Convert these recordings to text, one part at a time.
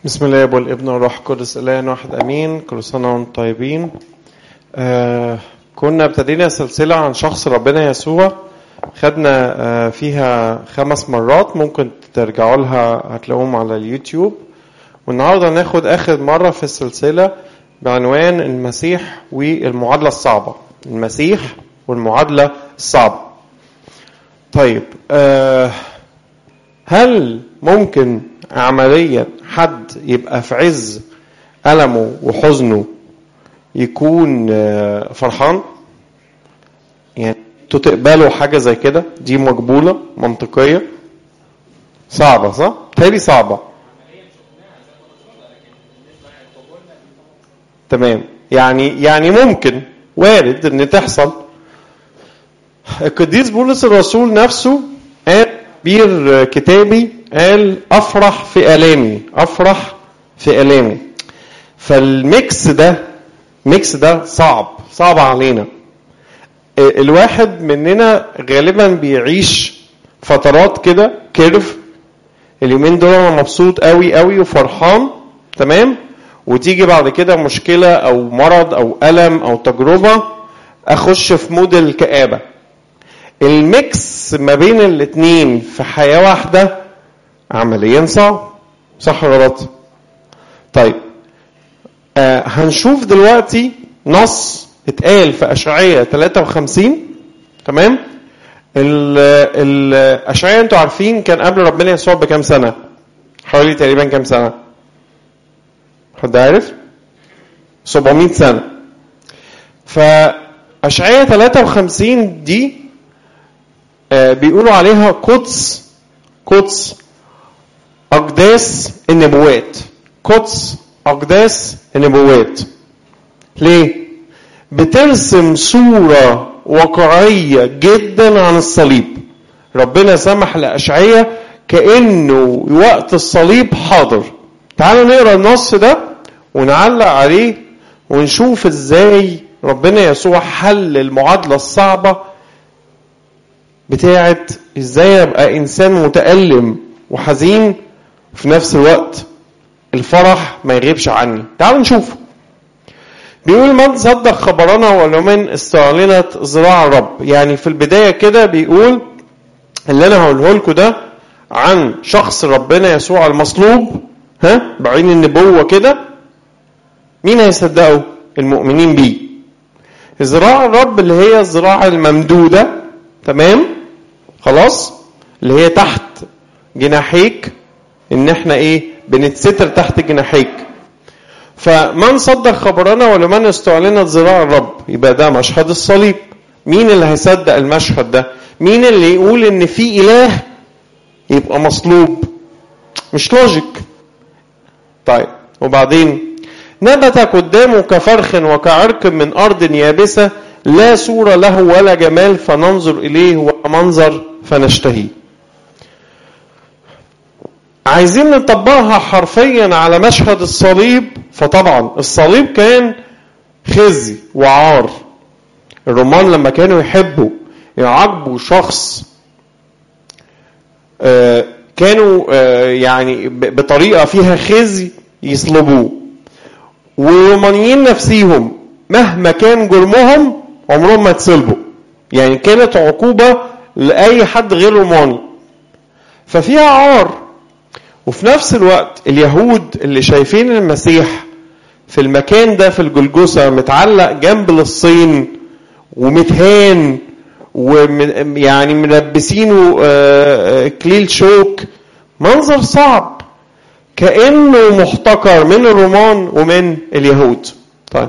بسم الله والابن والروح القدس اله واحد امين كل سنه وانتم طيبين آه كنا ابتدينا سلسله عن شخص ربنا يسوع خدنا آه فيها خمس مرات ممكن ترجعوا لها هتلاقوهم على اليوتيوب والنهارده ناخد اخر مره في السلسله بعنوان المسيح والمعادله الصعبه المسيح والمعادله الصعبه طيب آه هل ممكن عمليا حد يبقى في عز ألمه وحزنه يكون فرحان يعني انتوا تقبلوا حاجة زي كده دي مقبولة منطقية صعبة صح؟ تالي صعبة تمام يعني يعني ممكن وارد ان تحصل القديس بولس الرسول نفسه قال بير كتابي قال افرح في الامي افرح في الامي فالميكس ده ميكس ده صعب صعب علينا الواحد مننا غالبا بيعيش فترات كده كيرف اليومين دول انا مبسوط قوي قوي وفرحان تمام وتيجي بعد كده مشكله او مرض او الم او تجربه اخش في مود الكآبه الميكس ما بين الاتنين في حياه واحده عمليا صعب صح ولا غلط؟ طيب آه هنشوف دلوقتي نص اتقال في اشعياء 53 تمام؟ الاشعياء انتوا عارفين كان قبل ربنا يسوع بكام سنه؟ حوالي تقريبا كام سنه؟ حد عارف؟ 700 سنه فاشعياء 53 دي آه بيقولوا عليها قدس قدس أقداس النبوات قدس أقداس النبوات ليه؟ بترسم صورة واقعية جدا عن الصليب ربنا سمح لأشعية كأنه وقت الصليب حاضر تعالوا نقرا النص ده ونعلق عليه ونشوف ازاي ربنا يسوع حل المعادلة الصعبة بتاعت ازاي ابقى انسان متألم وحزين في نفس الوقت الفرح ما يغيبش عني تعالوا نشوف بيقول من صدق خبرنا ولمن استعلنت ذراع الرب يعني في البدايه كده بيقول اللي انا هقوله لكم ده عن شخص ربنا يسوع المصلوب ها بعين النبوه كده مين هيصدقه المؤمنين بيه ذراع الرب اللي هي الذراع الممدوده تمام خلاص اللي هي تحت جناحيك ان احنا ايه بنتستر تحت جناحيك فمن صدق خبرنا ولمن استعلنت ذراع الرب يبقى ده مشهد الصليب مين اللي هيصدق المشهد ده مين اللي يقول ان في اله يبقى مصلوب مش لوجيك طيب وبعدين نبت قدامه كفرخ وكعرق من ارض يابسه لا صوره له ولا جمال فننظر اليه ومنظر فنشتهيه عايزين نطبقها حرفيا على مشهد الصليب فطبعا الصليب كان خزي وعار الرومان لما كانوا يحبوا يعاقبوا شخص كانوا يعني بطريقه فيها خزي يصلبوه والرومانيين نفسيهم مهما كان جرمهم عمرهم ما تصلبوا يعني كانت عقوبه لاي حد غير روماني ففيها عار وفي نفس الوقت اليهود اللي شايفين المسيح في المكان ده في الجلجسة متعلق جنب للصين ومتهان ويعني ملبسينه كليل شوك منظر صعب كأنه محتقر من الرومان ومن اليهود طيب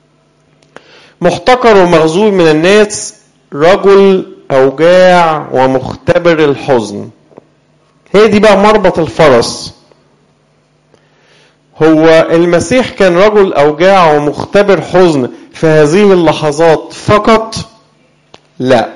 محتقر ومغزول من الناس رجل أوجاع ومختبر الحزن هي دي بقى مربط الفرس هو المسيح كان رجل اوجاع ومختبر حزن في هذه اللحظات فقط لا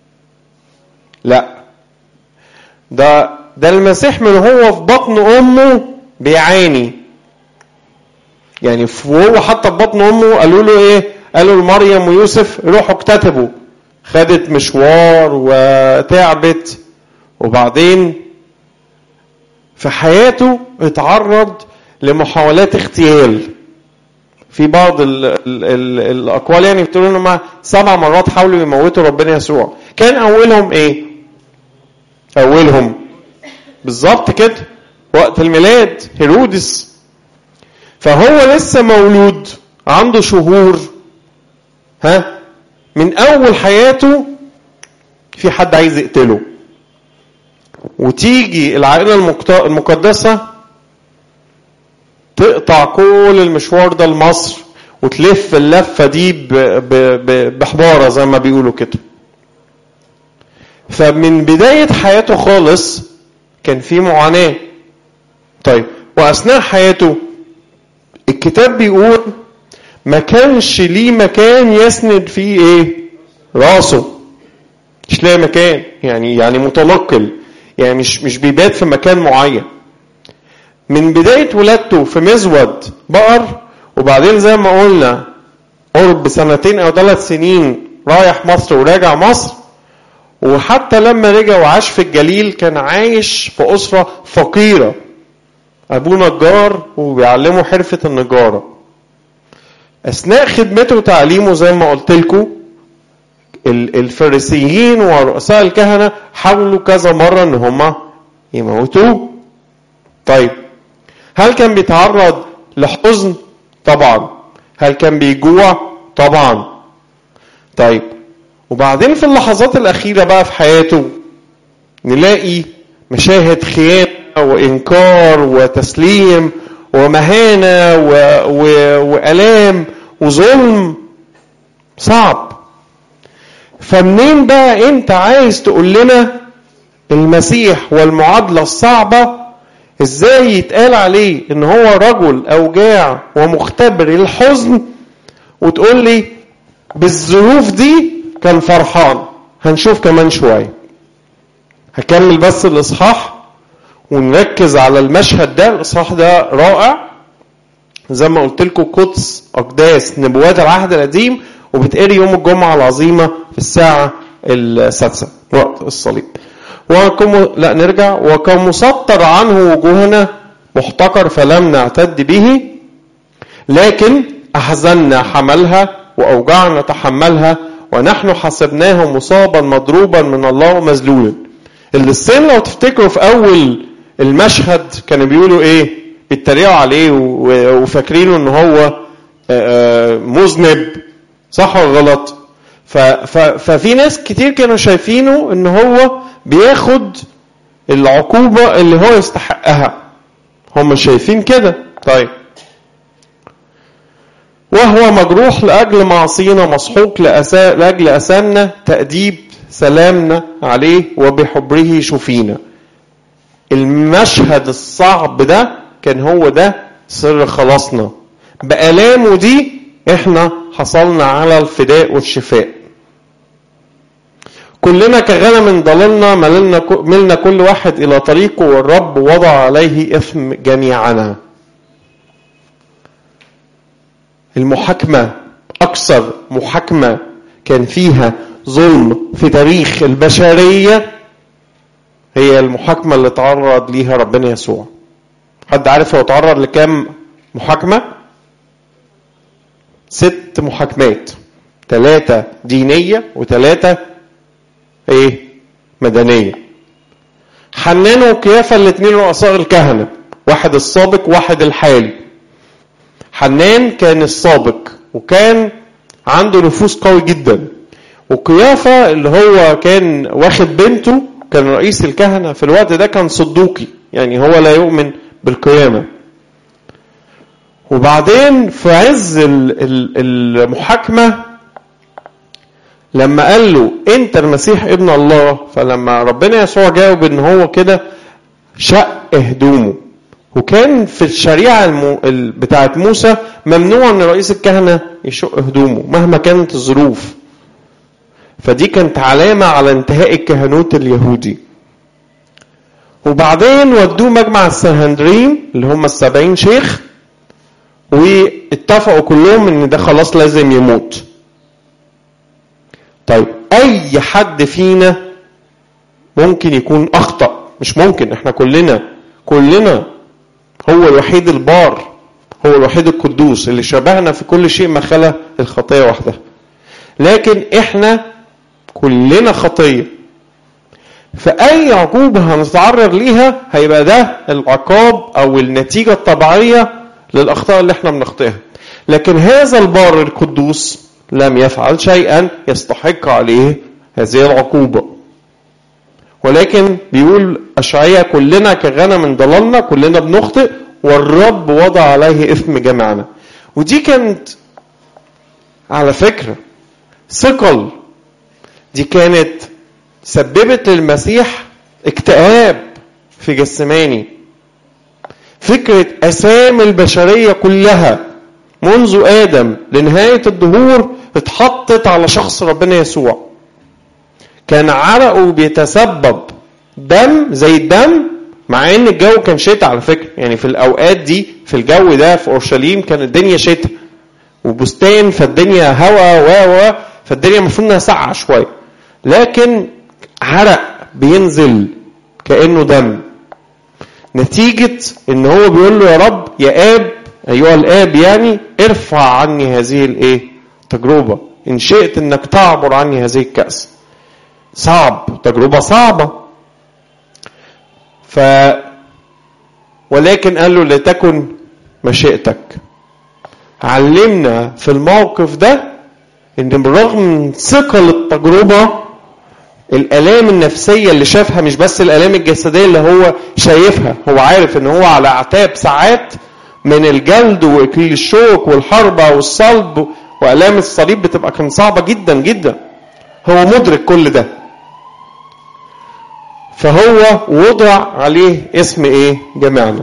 لا ده ده المسيح من هو في بطن امه بيعاني يعني وهو حتى في بطن امه قالوا له ايه قالوا لمريم ويوسف روحوا اكتتبوا خدت مشوار وتعبت وبعدين في حياته اتعرض لمحاولات اغتيال في بعض ال ال ال الاقوال يعني بتقول ان هم سبع مرات حاولوا يموتوا ربنا يسوع كان اولهم ايه اولهم بالظبط كده وقت الميلاد هيرودس فهو لسه مولود عنده شهور ها من اول حياته في حد عايز يقتله وتيجي العائله المقدسه تقطع كل المشوار ده لمصر وتلف اللفه دي بحباره زي ما بيقولوا كده فمن بدايه حياته خالص كان في معاناه طيب واثناء حياته الكتاب بيقول ما كانش ليه مكان يسند فيه ايه راسه مش لاقي مكان يعني يعني متنقل يعني مش مش بيبات في مكان معين من بداية ولادته في مزود بقر وبعدين زي ما قلنا قرب سنتين أو ثلاث سنين رايح مصر وراجع مصر وحتى لما رجع وعاش في الجليل كان عايش في أسرة فقيرة أبوه نجار وبيعلمه حرفة النجارة أثناء خدمته وتعليمه زي ما قلت لكم الفريسيين ورؤساء الكهنة حاولوا كذا مرة إن هما يموتوه طيب هل كان بيتعرض لحزن؟ طبعا هل كان بيجوع؟ طبعا طيب وبعدين في اللحظات الأخيرة بقى في حياته نلاقي مشاهد خيانة وإنكار وتسليم ومهانة و... و... وألام وظلم صعب فمنين بقى انت عايز تقول لنا المسيح والمعادلة الصعبة ازاي يتقال عليه ان هو رجل اوجاع ومختبر الحزن وتقول لي بالظروف دي كان فرحان هنشوف كمان شوية هكمل بس الاصحاح ونركز على المشهد ده الاصحاح ده رائع زي ما قلت لكم قدس اقداس نبوات العهد القديم وبتقري يوم الجمعه العظيمه في الساعه السادسه وقت الصليب وكم لا نرجع وكمسطر عنه وجوهنا محتقر فلم نعتد به لكن احزننا حملها واوجعنا تحملها ونحن حسبناه مصابا مضروبا من الله ومذلولا السن لو تفتكروا في اول المشهد كانوا بيقولوا ايه بيتريقوا عليه وفاكرينه ان هو مذنب صح ولا غلط ففي ناس كتير كانوا شايفينه ان هو بياخد العقوبة اللي هو يستحقها هم شايفين كده طيب وهو مجروح لأجل معصينا مسحوق لأسا... لأجل أسامنا تأديب سلامنا عليه وبحبره شفينا المشهد الصعب ده كان هو ده سر خلاصنا بآلامه دي احنا حصلنا على الفداء والشفاء كلنا كغنم ضللنا مللنا ملنا كل واحد الى طريقه والرب وضع عليه اثم جميعنا المحاكمه اكثر محاكمه كان فيها ظلم في تاريخ البشريه هي المحاكمه اللي تعرض ليها ربنا يسوع حد عارف هو تعرض لكام محاكمه ست محاكمات ثلاثه دينيه وثلاثه ايه مدنيه حنان وكيافه الاثنين رؤساء الكهنه واحد السابق واحد الحالي حنان كان السابق وكان عنده نفوذ قوي جدا وقيافة اللي هو كان واخد بنته كان رئيس الكهنة في الوقت ده كان صدوقي يعني هو لا يؤمن بالقيامة وبعدين في عز المحاكمة لما قال له انت المسيح ابن الله فلما ربنا يسوع جاوب ان هو كده شق هدومه وكان في الشريعة المو... بتاعت موسى ممنوع ان رئيس الكهنة يشق هدومه مهما كانت الظروف فدي كانت علامة على انتهاء الكهنوت اليهودي وبعدين ودوه مجمع السنهندرين اللي هم السبعين شيخ واتفقوا كلهم ان ده خلاص لازم يموت طيب اي حد فينا ممكن يكون اخطا مش ممكن احنا كلنا كلنا هو الوحيد البار هو الوحيد القدوس اللي شبهنا في كل شيء ما خلا الخطيه وحدها لكن احنا كلنا خطيه فاي عقوبه هنتعرض ليها هيبقى ده العقاب او النتيجه الطبيعيه للاخطاء اللي احنا بنخطئها لكن هذا البار القدوس لم يفعل شيئا يستحق عليه هذه العقوبه ولكن بيقول اشعياء كلنا كغنم ضللنا كلنا بنخطئ والرب وضع عليه اثم جميعنا ودي كانت على فكره ثقل دي كانت سببت للمسيح اكتئاب في جسماني فكرة أسامي البشرية كلها منذ آدم لنهاية الدهور اتحطت على شخص ربنا يسوع كان عرقه بيتسبب دم زي الدم مع ان الجو كان شتاء على فكره يعني في الاوقات دي في الجو ده في اورشليم كانت الدنيا شتاء وبستان فالدنيا هواء و و فالدنيا المفروض انها ساقعه شويه لكن عرق بينزل كانه دم نتيجه ان هو بيقول له يا رب يا اب ايها الاب يعني ارفع عني هذه الايه تجربه ان شئت انك تعبر عني هذه الكاس صعب تجربه صعبه ف ولكن قال له لتكن مشيئتك علمنا في الموقف ده ان بالرغم من ثقل التجربه الالام النفسيه اللي شافها مش بس الالام الجسديه اللي هو شايفها هو عارف ان هو على اعتاب ساعات من الجلد واكليل الشوك والحربه والصلب والام الصليب بتبقى كان صعبه جدا جدا هو مدرك كل ده فهو وضع عليه اسم ايه جمعنا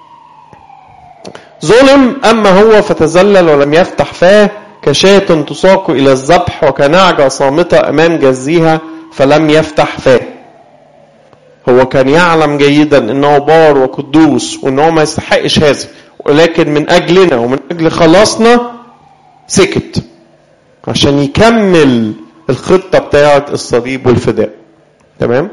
ظلم اما هو فتذلل ولم يفتح فاه كشاة تساق الى الذبح وكنعجة صامتة امام جزيها فلم يفتح فاه هو كان يعلم جيدا انه بار وقدوس وانه ما يستحقش هذا ولكن من اجلنا ومن اجل خلاصنا سكت عشان يكمل الخطه بتاعه الصليب والفداء تمام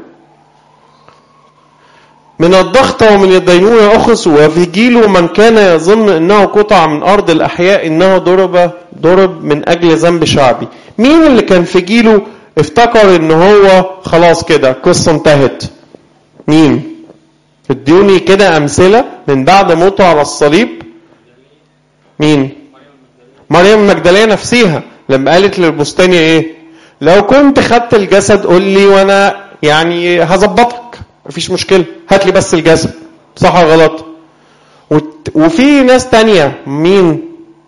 من الضغط ومن الدينونة أخذ وفي جيله من كان يظن أنه قطع من أرض الأحياء أنه ضرب ضرب من أجل ذنب شعبي مين اللي كان في جيله افتكر ان هو خلاص كده القصة انتهت مين ادوني كده امثلة من بعد موته على الصليب مين مريم المجدلية نفسها لما قالت للبستاني ايه لو كنت خدت الجسد قول لي وانا يعني هظبطك مفيش مشكلة هات لي بس الجسد صح ولا غلط وفي ناس تانية مين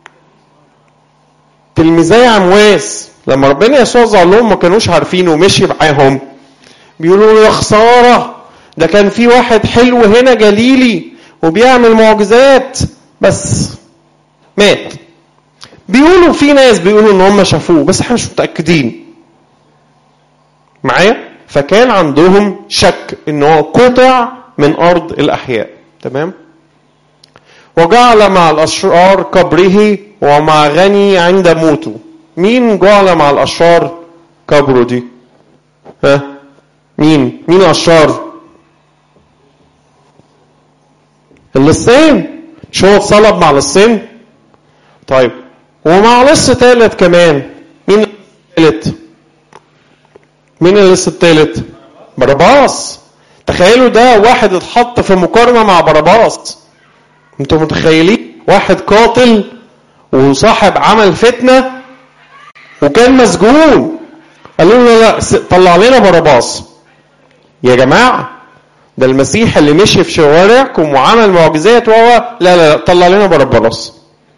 تلميذي عمواس لما ربنا يسوع ظهر لهم ما كانوش عارفين ومشي معاهم بيقولوا له يا خساره ده كان في واحد حلو هنا جليلي وبيعمل معجزات بس مات بيقولوا في ناس بيقولوا ان هم شافوه بس احنا مش متاكدين معايا فكان عندهم شك ان هو قطع من ارض الاحياء تمام وجعل مع الاشرار قبره ومع غني عند موته مين جعل مع الاشرار قبره دي ها مين مين الاشرار اللصين مش هو اتصلب مع اللصين طيب ومع لص ثالث كمان مين الثالث مين اللص الثالث باراباس تخيلوا ده واحد اتحط في مقارنه مع باراباس انتوا متخيلين واحد قاتل وصاحب عمل فتنه وكان مسجون قالوا له لا طلع لنا باراباس يا جماعه ده المسيح اللي مشي في شوارعكم وعمل معجزات وهو لا لا لا طلع لنا باراباس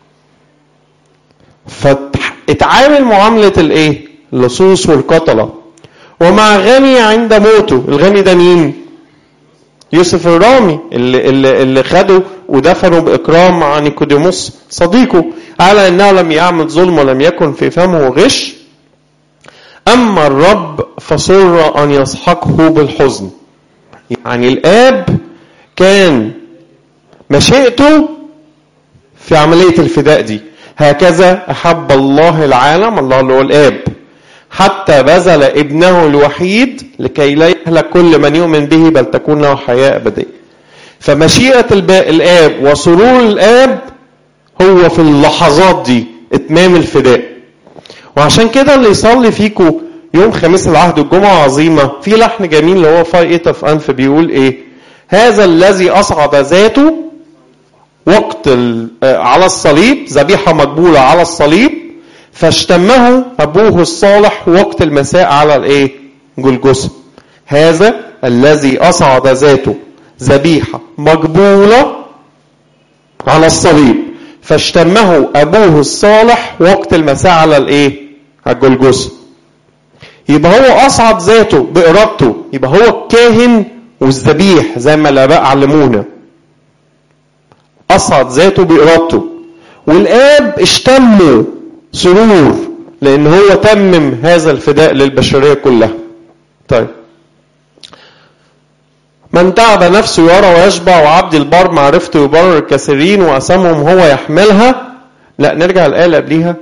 فاتعامل معامله الايه اللصوص والقتله ومع غني عند موته الغني ده مين يوسف الرامي اللي, اللي, اللي خده ودفنه بإكرام مع نيكوديموس صديقه على أنه لم يعمل ظلم ولم يكن في فمه غش أما الرب فسر أن يسحقه بالحزن يعني الآب كان مشيئته في عملية الفداء دي هكذا أحب الله العالم الله اللي هو الآب حتى بذل ابنه الوحيد لكي لا يهلك كل من يؤمن به بل تكون له حياة أبدية فمشيئة الب- الآب وسرور الآب هو في اللحظات دي إتمام الفداء وعشان كده اللي يصلي فيكو يوم خميس العهد الجمعة عظيمة في لحن جميل اللي هو فاي ايتا في أنف بيقول إيه هذا الذي أصعد ذاته وقت ال- آه، على الصليب ذبيحة مقبولة على الصليب فاشتمه أبوه الصالح وقت المساء على الإيه جلجسة هذا الذي أصعد ذاته ذبيحة مقبولة على الصليب فاشتمه أبوه الصالح وقت المساء على الإيه على الجلجسة يبقى هو أصعد ذاته بإرادته يبقى هو الكاهن والذبيح زي ما الآباء علمونا أصعد ذاته بإرادته والآب اشتمه سرور لأن هو تمم هذا الفداء للبشرية كلها طيب من تعب نفسه يرى ويشبع وعبد البار معرفته يبرر الكثيرين وأسامهم هو يحملها لا نرجع الآية اللي قبليها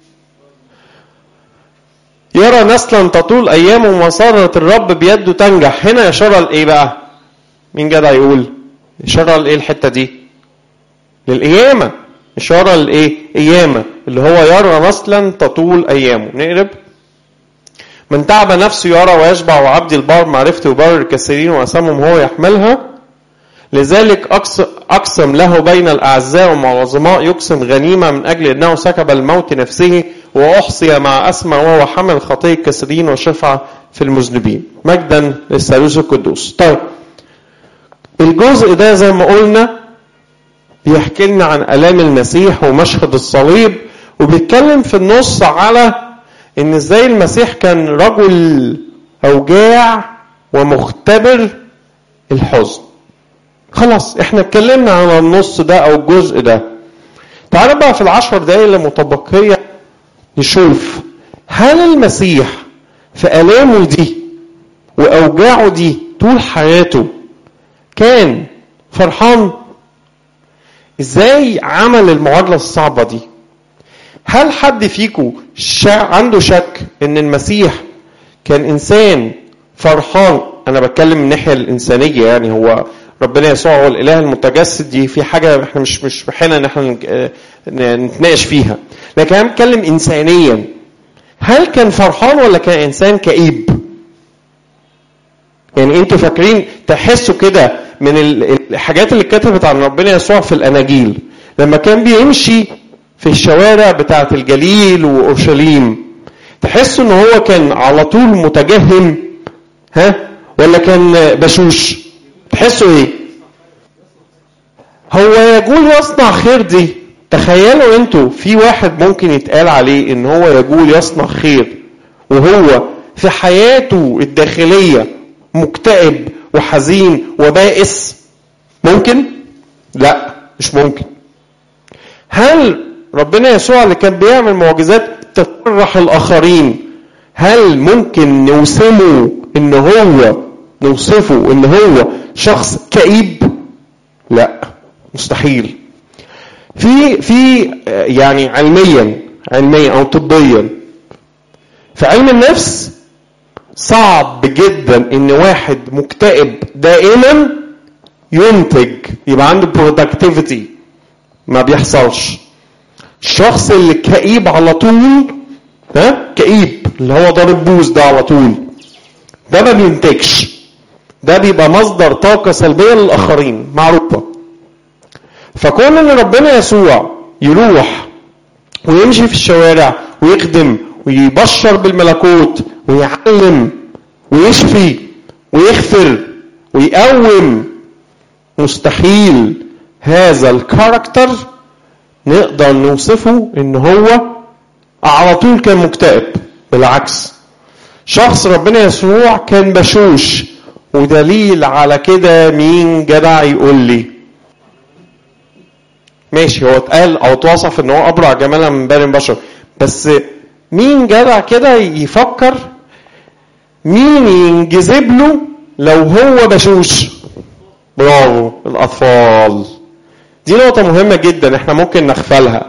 يرى نسلا تطول أيامه ومسارة الرب بيده تنجح هنا إشارة لإيه بقى مين جدع يقول إشارة لإيه الحتة دي للقيامة إشارة لإيه قيامة اللي هو يرى نسلا تطول أيامه نقرب من تعب نفسه يرى ويشبع وعبد البار معرفته يبرر الكثيرين وأسامهم هو يحملها لذلك أقس- أقسم له بين الأعزاء ومع العظماء يقسم غنيمة من أجل أنه سكب الموت نفسه وأحصي مع أسمى وهو حمل خطية الكثيرين وشفع في المذنبين مجدا للثالوث القدوس طيب الجزء ده زي ما قلنا بيحكي لنا عن آلام المسيح ومشهد الصليب وبيتكلم في النص على ان ازاي المسيح كان رجل اوجاع ومختبر الحزن خلاص احنا اتكلمنا عن النص ده او الجزء ده تعال بقى في العشر دقايق اللي متبقية نشوف هل المسيح في آلامه دي وأوجاعه دي طول حياته كان فرحان ازاي عمل المعادلة الصعبة دي هل حد فيكم شا... عنده شك ان المسيح كان انسان فرحان انا بتكلم من الناحيه الانسانيه يعني هو ربنا يسوع هو الاله المتجسد دي في حاجه احنا مش مش بحنا ان احنا نج- نتناقش فيها لكن انا بتكلم انسانيا هل كان فرحان ولا كان انسان كئيب يعني انتوا فاكرين تحسوا كده من ال- الحاجات اللي اتكتبت عن ربنا يسوع في الاناجيل لما كان بيمشي في الشوارع بتاعه الجليل واورشليم تحسوا ان هو كان على طول متجهم ها ولا كان بشوش تحسوا ايه هو يقول يصنع خير دي تخيلوا انتوا في واحد ممكن يتقال عليه ان هو يقول يصنع خير وهو في حياته الداخلية مكتئب وحزين وبائس ممكن لا مش ممكن هل ربنا يسوع اللي كان بيعمل معجزات تفرح الاخرين هل ممكن نوسمه ان هو نوصفه ان هو شخص كئيب لا مستحيل في في آه، يعني علميا علميا او طبيا في علم النفس صعب جدا ان واحد مكتئب دائما ينتج يبقى عنده productivity ما بيحصلش الشخص اللي كئيب على طول ها كئيب اللي هو ضارب بوز ده على طول ده ما بينتجش ده بيبقى مصدر طاقة سلبية للآخرين معروفة فكون ان ربنا يسوع يروح ويمشي في الشوارع ويخدم ويبشر بالملكوت ويعلم ويشفي ويغفر ويقوم مستحيل هذا الكاركتر نقدر نوصفه ان هو على طول كان مكتئب بالعكس شخص ربنا يسوع كان بشوش ودليل على كده مين جدع يقول لي ماشي هو اتقال او اتوصف ان هو ابرع جمالا من باقي البشر بس مين جدع كده يفكر مين ينجذب له لو هو بشوش برافو الاطفال دي نقطة مهمة جدا احنا ممكن نغفلها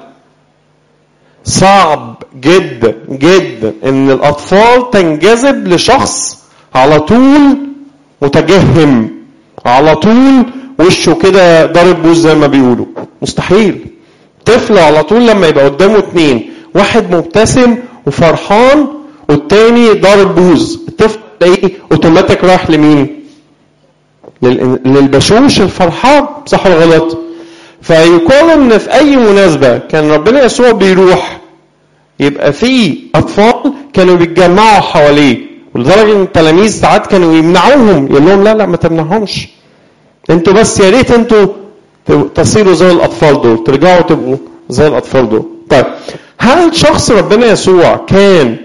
صعب جدا جدا ان الاطفال تنجذب لشخص على طول متجهم على طول وشه كده ضارب بوز زي ما بيقولوا مستحيل طفل على طول لما يبقى قدامه اتنين واحد مبتسم وفرحان والتاني ضارب بوز الطفل تلاقيه اوتوماتيك رايح لمين لل- للبشوش الفرحان صح ولا غلط فيقال ان في اي مناسبه كان ربنا يسوع بيروح يبقى في اطفال كانوا بيتجمعوا حواليه ولدرجه ان التلاميذ ساعات كانوا يمنعوهم يقول لهم لا لا ما تمنعهمش انتوا بس يا ريت انتوا تصيروا زي الاطفال دول ترجعوا تبقوا زي الاطفال دول طيب هل شخص ربنا يسوع كان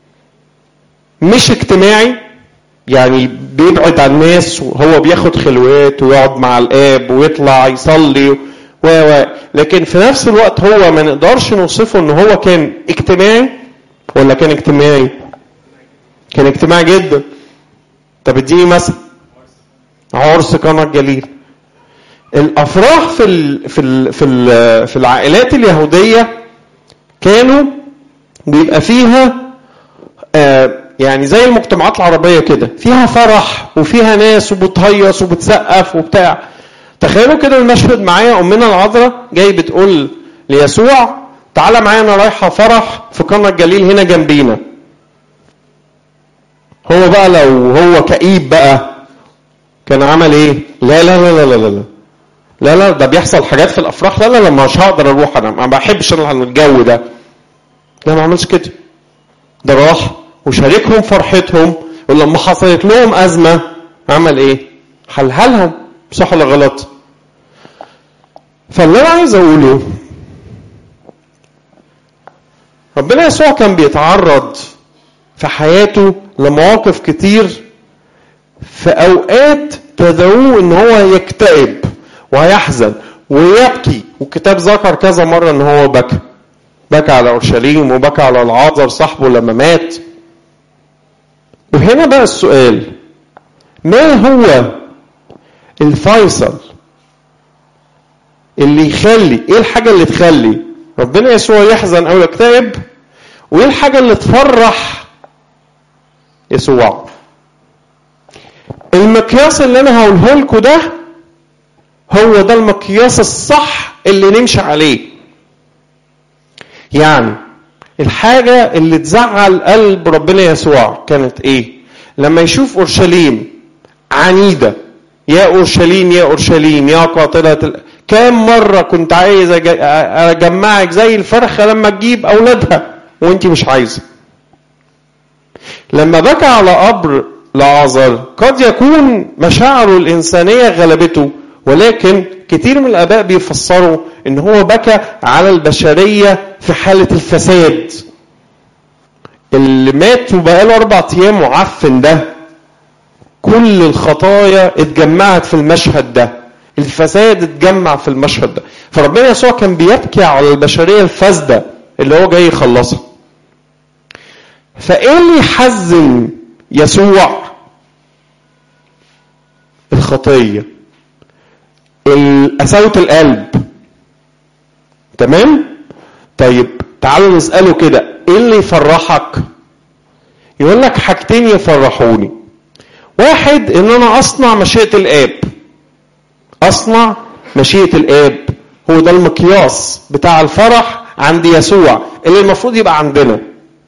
مش اجتماعي يعني بيبعد عن الناس وهو بياخد خلوات ويقعد مع الاب ويطلع يصلي و و لكن في نفس الوقت هو ما نقدرش نوصفه ان هو كان اجتماعي ولا كان اجتماعي كان اجتماعي جدا طب اديني مثل عرس قنا الجليل الافراح في ال في ال في ال في العائلات اليهوديه كانوا بيبقى فيها آه يعني زي المجتمعات العربيه كده فيها فرح وفيها ناس وبتهيص وبتسقف وبتاع تخيلوا كده المشهد معايا امنا العذراء جاي بتقول ليسوع تعالى معايا انا رايحه فرح في قنا الجليل هنا جنبينا هو بقى لو هو كئيب بقى كان عمل ايه لا لا لا لا لا لا لا لا ده بيحصل حاجات في الافراح لا لا لا مش هقدر اروح انا ما بحبش انا الجو ده لا ما عملش كده ده راح وشاركهم فرحتهم ولما حصلت لهم ازمه عمل ايه حلها لهم صح ولا غلط فاللي انا عايز اقوله ربنا يسوع كان بيتعرض في حياته لمواقف كتير في اوقات تدعوه ان هو يكتئب ويحزن ويبكي والكتاب ذكر كذا مره ان هو بكى بكى على اورشليم وبكى على العازر صاحبه لما مات وهنا بقى السؤال ما هو الفيصل اللي يخلي ايه الحاجه اللي تخلي ربنا يسوع يحزن او يكتئب وايه الحاجه اللي تفرح يسوع المقياس اللي انا هقوله لكم ده هو ده المقياس الصح اللي نمشي عليه يعني الحاجة اللي تزعل قلب ربنا يسوع كانت ايه لما يشوف اورشليم عنيدة يا اورشليم يا اورشليم يا قاتلة ال... كام مرة كنت عايز أج... اجمعك زي الفرخة لما تجيب اولادها وانت مش عايزة لما بكى على قبر لعازر قد يكون مشاعره الإنسانية غلبته ولكن كتير من الآباء بيفسروا إن هو بكى على البشرية في حالة الفساد اللي مات وبقاله أربع أيام معفن ده كل الخطايا اتجمعت في المشهد ده الفساد اتجمع في المشهد ده فربنا يسوع كان بيبكي على البشرية الفاسدة اللي هو جاي يخلصها فايه اللي يحزن يسوع الخطيه قساوه القلب تمام طيب تعالوا نساله كده ايه اللي يفرحك يقول لك حاجتين يفرحوني واحد ان انا اصنع مشيئه الاب اصنع مشيئه الاب هو ده المقياس بتاع الفرح عند يسوع اللي المفروض يبقى عندنا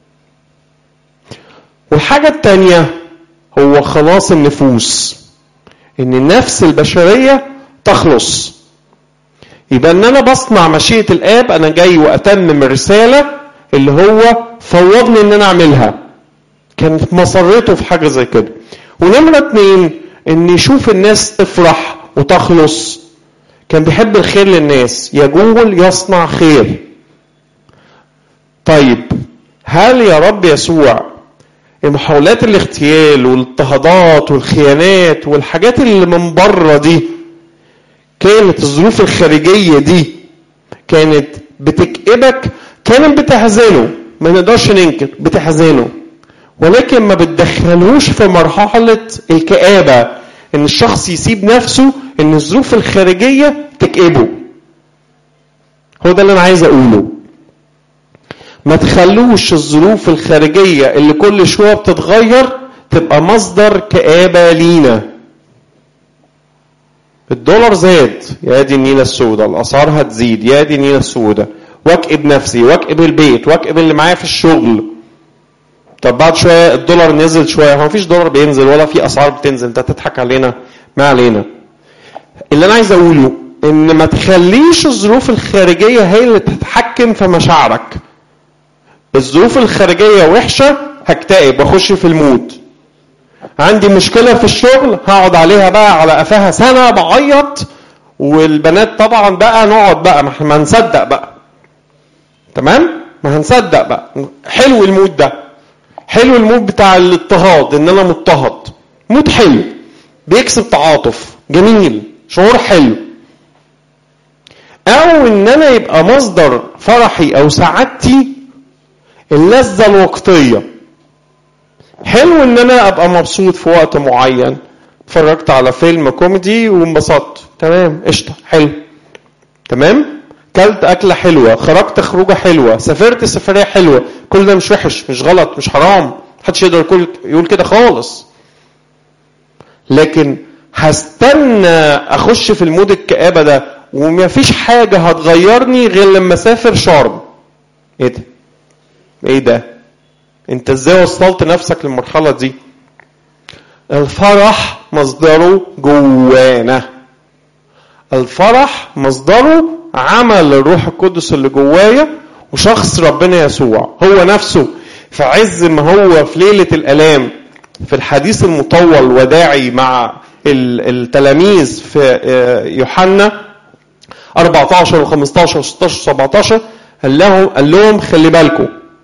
والحاجة التانية هو خلاص النفوس ان النفس البشرية تخلص يبقى ان انا بصنع مشيئة الاب انا جاي واتمم الرسالة اللي هو فوضني ان انا اعملها كانت مسرته في حاجة زي كده ونمرة اتنين ان يشوف الناس تفرح وتخلص كان بيحب الخير للناس يجول يصنع خير طيب هل يا رب يسوع محاولات الاغتيال والاضطهادات والخيانات والحاجات اللي من بره دي كانت الظروف الخارجية دي كانت بتكئبك كانت بتحزنه ما نقدرش ننكر بتحزنه ولكن ما بتدخلوش في مرحلة الكآبة ان الشخص يسيب نفسه ان الظروف الخارجية تكئبه هو ده اللي انا عايز اقوله ما تخلوش الظروف الخارجية اللي كل شوية بتتغير تبقى مصدر كآبة لينا الدولار زاد يا دي النيلة السوداء الأسعار هتزيد يا دي النيلة السوداء واكئب نفسي واكئب البيت واكئب اللي معايا في الشغل طب بعد شوية الدولار نزل شوية هو مفيش دولار بينزل ولا في أسعار بتنزل انت تضحك علينا ما علينا اللي أنا عايز أقوله إن ما تخليش الظروف الخارجية هي اللي تتحكم في مشاعرك الظروف الخارجية وحشة هكتئب واخش في المود عندي مشكلة في الشغل هقعد عليها بقى على قفاها سنة بعيط والبنات طبعا بقى نقعد بقى ما ما هنصدق بقى تمام ما هنصدق بقى حلو المود ده حلو المود بتاع الاضطهاد ان انا مضطهد مود حلو بيكسب تعاطف جميل شعور حلو او ان انا يبقى مصدر فرحي او سعادتي اللذة الوقتية حلو ان انا ابقى مبسوط في وقت معين اتفرجت على فيلم كوميدي وانبسطت تمام قشطة حلو تمام كلت أكلة حلوة خرجت خروجة حلوة سافرت سفرية حلوة كل ده مش وحش مش غلط مش حرام محدش يقدر يقول يقول كده خالص لكن هستنى اخش في المود الكآبة ده ومفيش حاجة هتغيرني غير لما اسافر شرم ايه ده ايه ده انت ازاي وصلت نفسك للمرحلة دي الفرح مصدره جوانا الفرح مصدره عمل الروح القدس اللي جوايا وشخص ربنا يسوع هو نفسه في عز ما هو في ليلة الألام في الحديث المطول وداعي مع التلاميذ في يوحنا 14 و15 و16 و17 قال لهم قال لهم خلي بالكم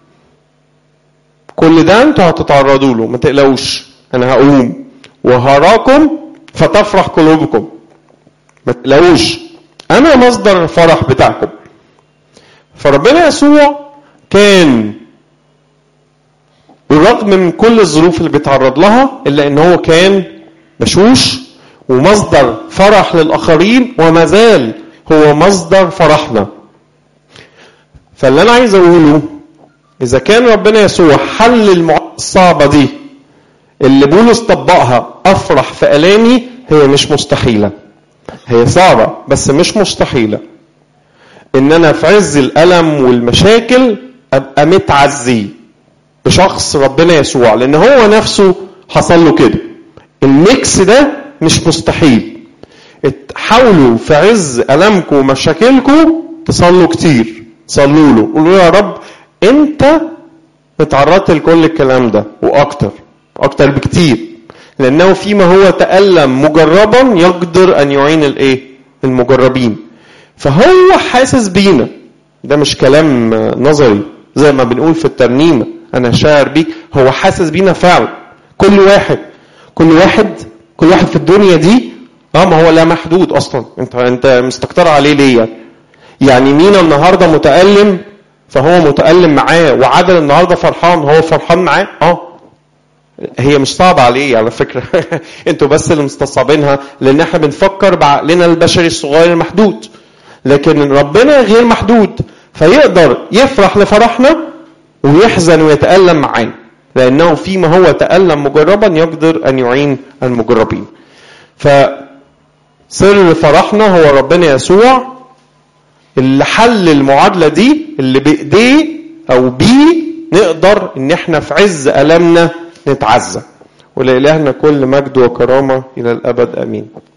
كل ده انتوا هتتعرضوا له ما تقلقوش انا هقوم وهراكم فتفرح قلوبكم ما تقلقوش انا مصدر الفرح بتاعكم فربنا يسوع كان بالرغم من كل الظروف اللي بيتعرض لها الا ان هو كان بشوش ومصدر فرح للاخرين وما زال هو مصدر فرحنا فاللي انا عايز اقوله اذا كان ربنا يسوع حل المعادله الصعبه دي اللي بولس طبقها افرح في الامي هي مش مستحيله هي صعبه بس مش مستحيله ان انا في عز الالم والمشاكل ابقى متعزي بشخص ربنا يسوع لان هو نفسه حصل له كده الميكس ده مش مستحيل حاولوا في عز المكم ومشاكلكم تصلوا كتير صلوا له قولوا يا رب انت اتعرضت لكل الكلام ده واكتر اكتر بكتير لانه فيما هو تالم مجربا يقدر ان يعين الايه المجربين فهو حاسس بينا ده مش كلام نظري زي ما بنقول في الترنيمه انا شاعر بيك هو حاسس بينا فعلا كل واحد كل واحد كل واحد في الدنيا دي اه ما هو لا محدود اصلا انت انت مستكتر عليه ليه يعني مينا النهارده متالم فهو متالم معاه وعادل النهارده فرحان هو فرحان معاه اه هي مش صعبة عليه على فكرة انتوا بس اللي مستصعبينها لان احنا بنفكر بعقلنا البشري الصغير المحدود لكن ربنا غير محدود فيقدر يفرح لفرحنا ويحزن ويتألم معانا لأنه فيما هو تألم مجربا يقدر أن يعين المجربين فسر فرحنا هو ربنا يسوع اللي حل المعادلة دي اللي بإيديه أو بيه نقدر إن إحنا في عز ألمنا نتعزى ولإلهنا كل مجد وكرامة إلى الأبد آمين